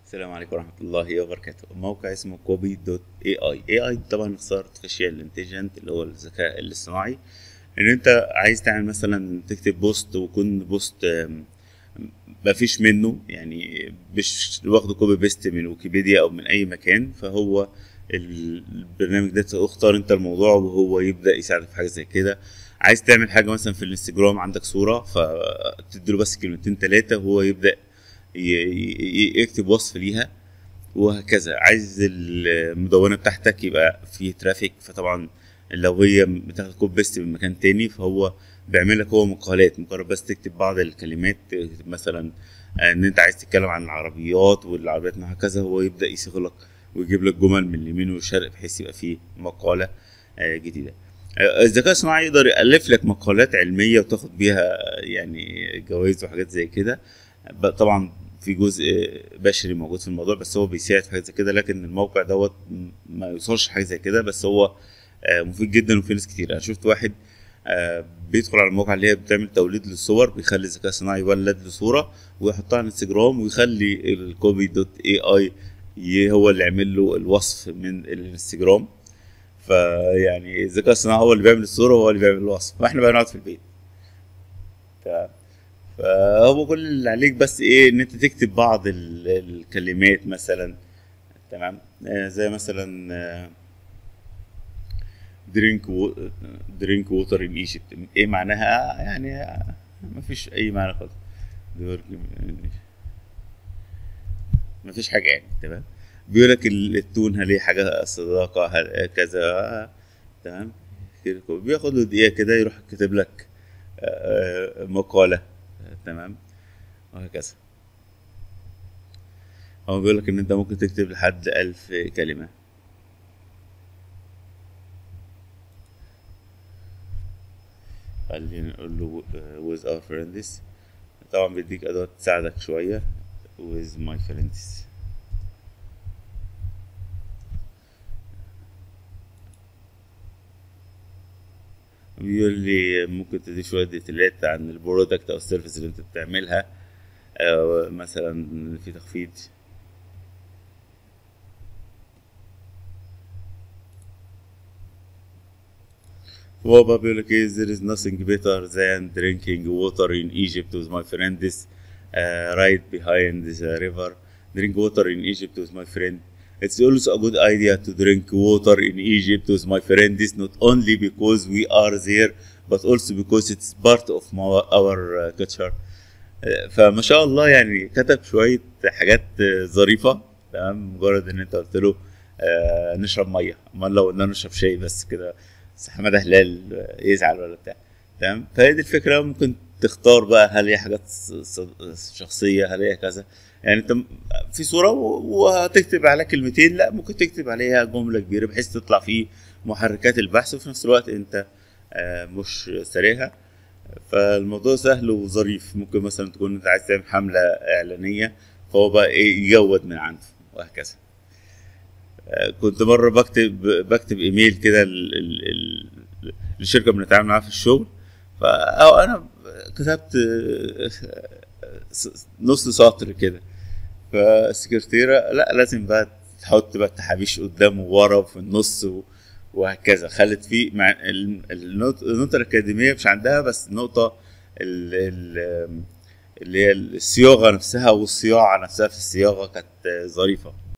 السلام عليكم ورحمة الله وبركاته موقع اسمه كوبي دوت اي اي اي اي طبعا اختصار ارتفيشال انتليجنت اللي هو الذكاء الاصطناعي ان انت عايز تعمل مثلا تكتب بوست ويكون بوست آم، مفيش منه يعني مش واخده كوبي بيست من ويكيبيديا او من اي مكان فهو البرنامج ده تختار انت الموضوع وهو يبدا يساعدك في حاجه زي كده عايز تعمل حاجه مثلا في الانستجرام عندك صوره فتديله بس كلمتين ثلاثه وهو يبدا ي- ي- يكتب وصف ليها وهكذا عايز المدونة بتاعتك يبقى فيه ترافيك فطبعا لو هي بتاخد كوب بيست من مكان تاني فهو بيعمل لك هو مقالات مجرد بس تكتب بعض الكلمات تكتب مثلا ان انت عايز تتكلم عن العربيات والعربيات نوعها كذا هو يبدا يصيغ لك ويجيب لك جمل من اليمين والشرق بحيث يبقى فيه مقاله آه، جديده آه، الذكاء الصناعي يقدر يالف لك مقالات علميه وتاخد بيها يعني جوائز وحاجات زي كده ب- طبعا في جزء بشري موجود في الموضوع بس هو بيساعد في حاجه زي كده لكن الموقع دوت م- ما يوصلش حاجه زي كده بس هو آه، مفيد جدا وفي ناس كتير انا شفت واحد آه، بيدخل على المواقع اللي هي بتعمل توليد للصور بيخلي الذكاء الصناعي يولد له صوره ويحطها على الانستجرام ويخلي الكوبي دوت اي اي هو اللي يعمل له الوصف من الانستجرام فيعني الذكاء الصناعي هو اللي بيعمل الصوره وهو اللي بيعمل الوصف واحنا بقى نقعد في البيت تمام فهو كل اللي عليك بس ايه ان انت تكتب بعض ال- الكلمات مثلا تمام آه، زي مثلا درينك درينك ووتر ان ايجيبت ايه معناها يعني ما فيش اي معنى خالص ما فيش حاجه يعني تمام بيقول لك ال- التون هل هي حاجه صداقه هل كذا تمام كده. بياخد له دقيقه كده يروح كاتب لك آه، مقاله آه، تمام وهكذا هو بيقول لك ان انت ممكن تكتب لحد ألف كلمه خلينا نقول له آه، with our friends طبعا بيديك ادوات تساعدك شويه with my friends بيقول لي ممكن تضيف شويه ديتيلات عن البرودكت او السيرفيس اللي انت بتعملها آه، مثلا في تخفيض هو بقى بيقول لك ايه there is nothing better than drinking water in Egypt with my friends uh, right behind the river drink water in Egypt with my friend it's also a good idea to drink water in Egypt with my friends not only because we are there but also because it's part of my, our uh, culture آه، فما شاء الله يعني كتب شوية حاجات آه، ظريفة تمام مجرد ان انت قلت له آه نشرب مية امال لو قلنا نشرب شاي بس كده بس حماده هلال آه، يزعل ولا بتاع تمام فهي دي الفكرة ممكن تختار بقى هل هي حاجات ص- ص- شخصية هل هي كذا يعني انت م- في صورة و- وهتكتب عليها كلمتين لا ممكن تكتب عليها جملة كبيرة بحيث تطلع فيه محركات البحث وفي نفس الوقت انت آه، مش سارقها فالموضوع سهل وظريف ممكن مثلا تكون انت عايز تعمل حملة إعلانية فهو بقى ايه يجود من عنده وهكذا آه، كنت مرة بكتب بكتب ايميل كده ل- ل- ل- لشركة بنتعامل معاها في الشغل فأو انا كتبت آه، س- نص سطر كده فالسكرتيرة لا لازم بقى تحط بقى التحابيش قدام وورا وفي النص و... وهكذا خلت فيه مع ال- النقطة النقطة الأكاديمية مش عندها بس النقطة ال... ال... اللي هي الصياغة نفسها والصياعة نفسها في الصياغة كانت ظريفة